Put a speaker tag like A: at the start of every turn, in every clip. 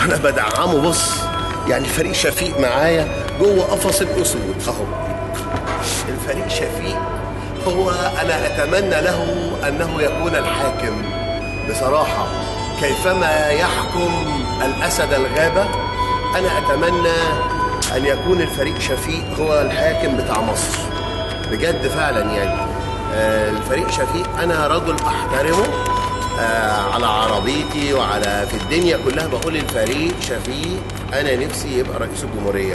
A: وانا بدعمه بص يعني فريق شفيق معايا جوه قفص الاسود اهو الفريق شفيق هو انا اتمنى له انه يكون الحاكم بصراحه كيفما يحكم الاسد الغابه انا اتمنى ان يكون الفريق شفيق هو الحاكم بتاع مصر بجد فعلا يعني آه، الفريق شفيق انا رجل احترمه آه، على عربيتي وعلى في الدنيا كلها بقول الفريق شفيق انا نفسي يبقى رئيس الجمهوريه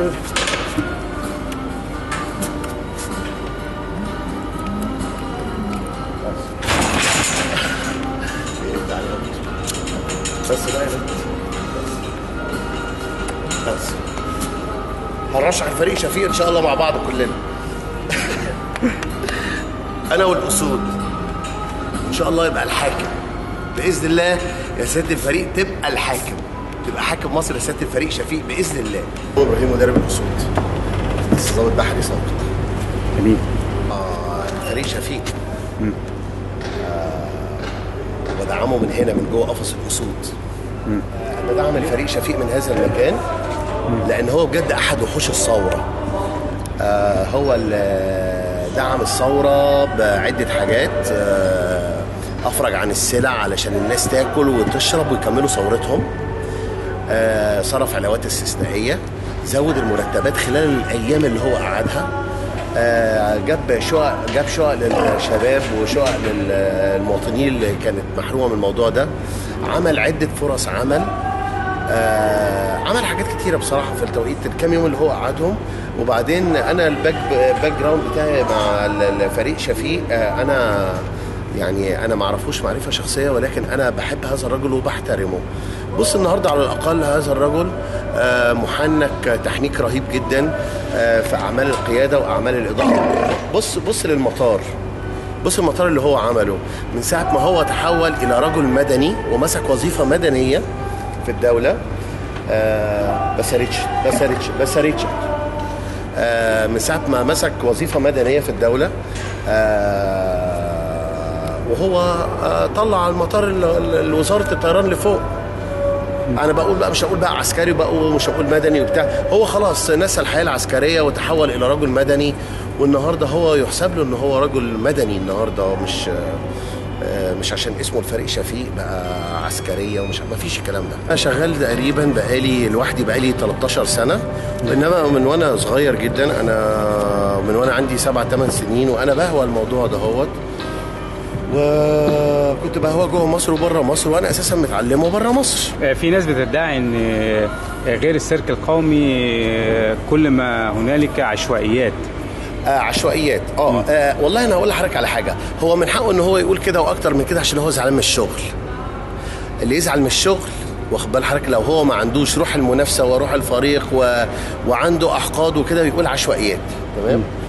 A: بس بقى يا بنت بس بس هنرشح الفريق شفيق ان شاء الله مع بعض كلنا انا والاسود ان شاء الله يبقى الحاكم باذن الله يا سياده الفريق تبقى الحاكم تبقى حاكم مصر يا سياده الفريق شفيق باذن الله ابراهيم مدرب الاسود بس ضابط بحري سابق
B: جميل
A: آه الفريق شفيق آه ودعمه من هنا من جوه قفص الاسود آه بدعم الفريق شفيق من هذا المكان لان هو بجد احد وحوش الثوره آه هو اللي دعم الثوره بعده حاجات آه افرج عن السلع علشان الناس تاكل وتشرب ويكملوا ثورتهم آه، صرف علاوات استثنائيه زود المرتبات خلال الايام اللي هو قعدها آه، جاب شقق جاب شقق للشباب وشقق للمواطنين اللي كانت محرومه من الموضوع ده عمل عده فرص عمل آه، عمل حاجات كتيره بصراحه في التوقيت الكام يوم اللي هو قعدهم وبعدين انا الباك باك جراوند بتاعي مع الفريق شفيق آه، انا يعني انا ما اعرفوش معرفه شخصيه ولكن انا بحب هذا الرجل وبحترمه بص النهارده على الاقل هذا الرجل آه، محنك تحنيك رهيب جدا آه، في اعمال القياده واعمال الاضاءه بص بص للمطار بص المطار اللي هو عمله من ساعه ما هو تحول الى رجل مدني ومسك وظيفه مدنيه في الدوله آه، بس ريتش بس ريتش بس ريتش آه، من ساعه ما مسك وظيفه مدنيه في الدوله آه، وهو آه، طلع المطار ال- ال- وزاره الطيران لفوق انا بقول بقى مش هقول بقى عسكري بقى ومش هقول مدني وبتاع هو خلاص نسى الحياه العسكريه وتحول الى رجل مدني والنهارده هو يحسب له ان هو رجل مدني النهارده مش آه، مش عشان اسمه الفريق شفيق بقى عسكريه ومش ما فيش الكلام ده انا شغال تقريبا بقالي لوحدي بقالي 13 سنه انما من وانا صغير جدا انا من وانا عندي 7 8 سنين وانا بهوى الموضوع ده هوت وكنت بهوى جوه مصر وبره مصر وانا اساسا متعلمه بره مصر
B: آه، في ناس بتدعي ان آه، غير السيرك القومي آه، كل ما هنالك عشوائيات
A: آه عشوائيات اه, آه والله انا هقول لحضرتك على حاجه هو من حقه ان هو يقول كده واكتر من كده عشان هو زعلان من الشغل اللي يزعل من الشغل واخد بال حضرتك لو هو ما عندوش روح المنافسه وروح الفريق و... وعنده احقاد وكده بيقول عشوائيات تمام